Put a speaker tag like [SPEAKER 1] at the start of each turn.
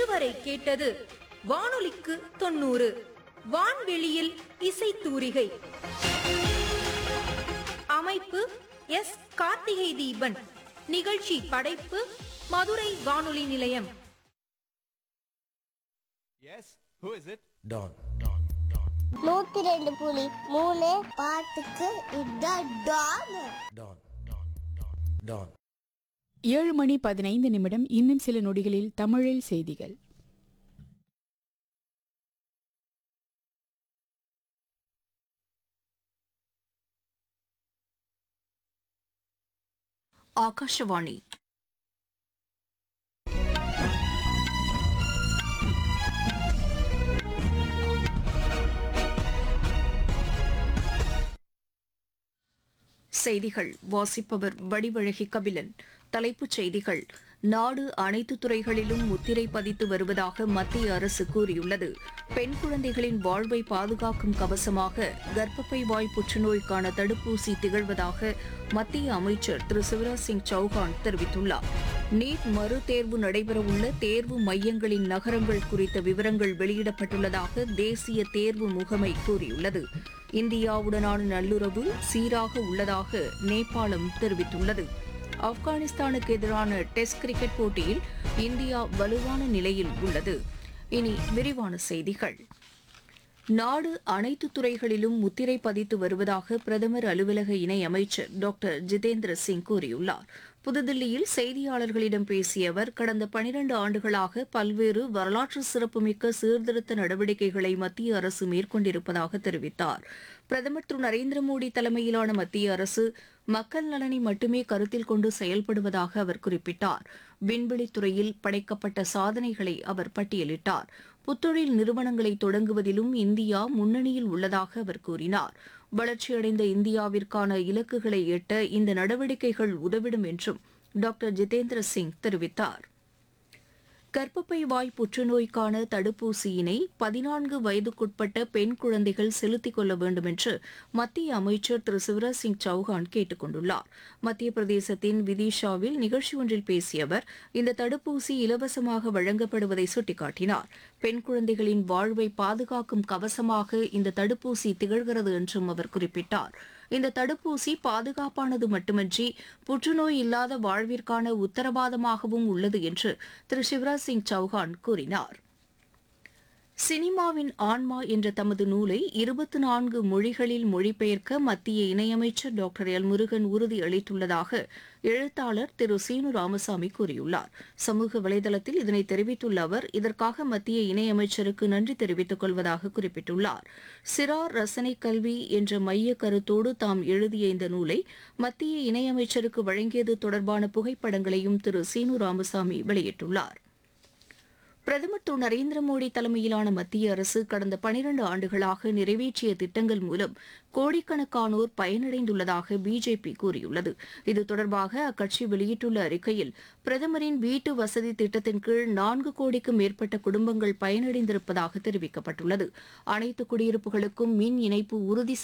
[SPEAKER 1] இதுவரை கேட்டது வானொலிக்கு தொண்ணூறு வான்வெளியில் இசை தூரிகை அமைப்பு எஸ் கார்த்திகை தீபன் நிகழ்ச்சி படைப்பு மதுரை வானொலி நிலையம்
[SPEAKER 2] Yes, who is it?
[SPEAKER 3] Don.
[SPEAKER 4] நூத்தி ரெண்டு புலி மூணு பாட்டுக்கு இதான் டான்
[SPEAKER 3] Don. Don.
[SPEAKER 5] ஏழு மணி பதினைந்து நிமிடம் இன்னும் சில நொடிகளில் தமிழில் செய்திகள்
[SPEAKER 6] ಆಕಾಶವಾಣಿ செய்திகள் வாசிப்பவர் வடிவழகி கபிலன் தலைப்புச் செய்திகள் நாடு அனைத்து துறைகளிலும் முத்திரை பதித்து வருவதாக மத்திய அரசு கூறியுள்ளது பெண் குழந்தைகளின் வாழ்வை பாதுகாக்கும் கவசமாக கர்ப்பப்பை வாய் புற்றுநோய்க்கான தடுப்பூசி திகழ்வதாக மத்திய அமைச்சர் திரு சிவராஜ் சிங் சௌஹான் தெரிவித்துள்ளார் நீட் மறு தேர்வு நடைபெறவுள்ள தேர்வு மையங்களின் நகரங்கள் குறித்த விவரங்கள் வெளியிடப்பட்டுள்ளதாக தேசிய தேர்வு முகமை கூறியுள்ளது இந்தியாவுடனான நல்லுறவு சீராக உள்ளதாக நேபாளம் தெரிவித்துள்ளது ஆப்கானிஸ்தானுக்கு எதிரான டெஸ்ட் கிரிக்கெட் போட்டியில் இந்தியா வலுவான நிலையில் உள்ளது இனி விரிவான செய்திகள் நாடு அனைத்து துறைகளிலும் முத்திரை பதித்து வருவதாக பிரதமர் அலுவலக இணை அமைச்சர் டாக்டர் ஜிதேந்திர சிங் கூறியுள்ளார் புதுதில்லியில் செய்தியாளர்களிடம் பேசிய அவர் கடந்த பனிரண்டு ஆண்டுகளாக பல்வேறு வரலாற்று சிறப்புமிக்க சீர்திருத்த நடவடிக்கைகளை மத்திய அரசு மேற்கொண்டிருப்பதாக தெரிவித்தார் பிரதமர் திரு நரேந்திர மோடி தலைமையிலான மத்திய அரசு மக்கள் நலனை மட்டுமே கருத்தில் கொண்டு செயல்படுவதாக அவர் குறிப்பிட்டார் விண்வெளித்துறையில் படைக்கப்பட்ட சாதனைகளை அவர் பட்டியலிட்டார் புத்தொழில் நிறுவனங்களை தொடங்குவதிலும் இந்தியா முன்னணியில் உள்ளதாக அவர் கூறினார் வளர்ச்சியடைந்த இந்தியாவிற்கான இலக்குகளை எட்ட இந்த நடவடிக்கைகள் உதவிடும் என்றும் டாக்டர் ஜிதேந்திர சிங் தெரிவித்தார் கர்ப்பப்பை வாய் புற்றுநோய்க்கான தடுப்பூசியினை பதினான்கு வயதுக்குட்பட்ட பெண் குழந்தைகள் செலுத்திக் கொள்ள வேண்டும் என்று மத்திய அமைச்சர் திரு சிவராஜ் சிங் சௌஹான் கேட்டுக் கொண்டுள்ளார் மத்திய பிரதேசத்தின் விதிஷாவில் நிகழ்ச்சி ஒன்றில் பேசிய அவர் இந்த தடுப்பூசி இலவசமாக வழங்கப்படுவதை சுட்டிக்காட்டினார் பெண் குழந்தைகளின் வாழ்வை பாதுகாக்கும் கவசமாக இந்த தடுப்பூசி திகழ்கிறது என்றும் அவர் குறிப்பிட்டார் இந்த தடுப்பூசி பாதுகாப்பானது மட்டுமன்றி புற்றுநோய் இல்லாத வாழ்விற்கான உத்தரவாதமாகவும் உள்ளது என்று திரு சிவராஜ் சிங் சௌஹான் கூறினார் சினிமாவின் ஆன்மா என்ற தமது நூலை இருபத்தி நான்கு மொழிகளில் மொழிபெயர்க்க மத்திய இணையமைச்சர் டாக்டர் எல் முருகன் உறுதி அளித்துள்ளதாக எழுத்தாளர் திரு சீனு ராமசாமி கூறியுள்ளார் சமூக வலைதளத்தில் இதனை தெரிவித்துள்ள அவர் இதற்காக மத்திய இணையமைச்சருக்கு நன்றி தெரிவித்துக் கொள்வதாக குறிப்பிட்டுள்ளார் சிறார் ரசனை கல்வி என்ற மைய கருத்தோடு தாம் எழுதிய இந்த நூலை மத்திய இணையமைச்சருக்கு வழங்கியது தொடர்பான புகைப்படங்களையும் திரு சீனு ராமசாமி வெளியிட்டுள்ளார் பிரதமர் திரு நரேந்திர மோடி தலைமையிலான மத்திய அரசு கடந்த பனிரண்டு ஆண்டுகளாக நிறைவேற்றிய திட்டங்கள் மூலம் கோடிக்கணக்கானோர் பயனடைந்துள்ளதாக பிஜேபி கூறியுள்ளது இது தொடர்பாக அக்கட்சி வெளியிட்டுள்ள அறிக்கையில் பிரதமரின் வீட்டு வசதி திட்டத்தின் கீழ் நான்கு கோடிக்கும் மேற்பட்ட குடும்பங்கள் பயனடைந்திருப்பதாக தெரிவிக்கப்பட்டுள்ளது அனைத்து குடியிருப்புகளுக்கும் மின் இணைப்பு உறுதி